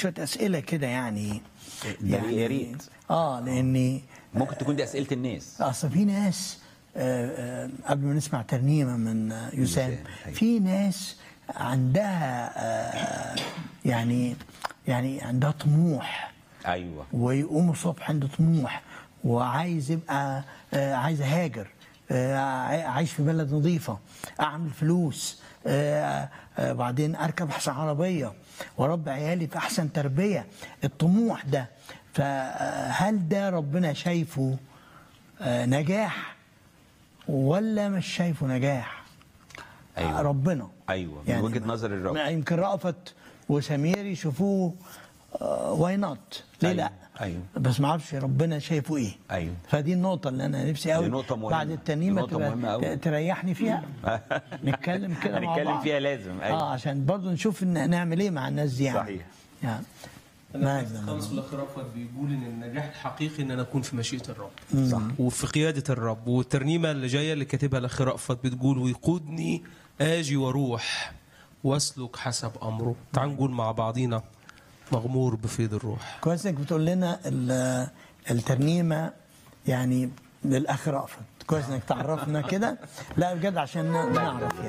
شويه اسئله كده يعني ده يا ريت. اه لاني ممكن تكون دي اسئله الناس اصل في ناس آه، آه، قبل ما نسمع ترنيمه من آه، يسام يسام، أيوة. في ناس عندها آه، يعني يعني عندها طموح ايوه ويقوم الصبح عنده طموح وعايز يبقى آه، عايز اهاجر آه، عاي- عايش في بلد نظيفه اعمل فلوس آه، آه، بعدين اركب احسن عربيه واربي عيالي في احسن تربيه الطموح ده فهل ده ربنا شايفه آه، نجاح ولا مش شايفه نجاح أيوة. ربنا ايوه من وجهه نظر الرب يمكن رأفت وسمير يشوفوه واي نوت ليه أيوة، لا أيوة. بس ما اعرفش ربنا شايفه ايه أيوة. فدي النقطه اللي انا نفسي قوي دي نقطة مهمة. بعد الترنيمه دي نقطة مهمة تبقى أوي. تريحني فيها نتكلم كده مع هنتكلم بعض فيها لازم، أيوة. اه عشان برضو نشوف إن نعمل ايه مع الناس دي يعني صحيح. يعني انا ماذا خمس الاخ رأفت بيقول ان النجاح الحقيقي ان انا اكون في مشيئه الرب صح وفي قياده الرب والترنيمه اللي جايه اللي كاتبها الاخ رأفت بتقول ويقودني اجي واروح واسلك حسب امره تعال نقول مع بعضينا مغمور بفيض الروح كويس انك بتقول لنا ال- الترنيمه يعني للاخ رأفت كويس انك تعرفنا كده لا بجد عشان نعرف يعني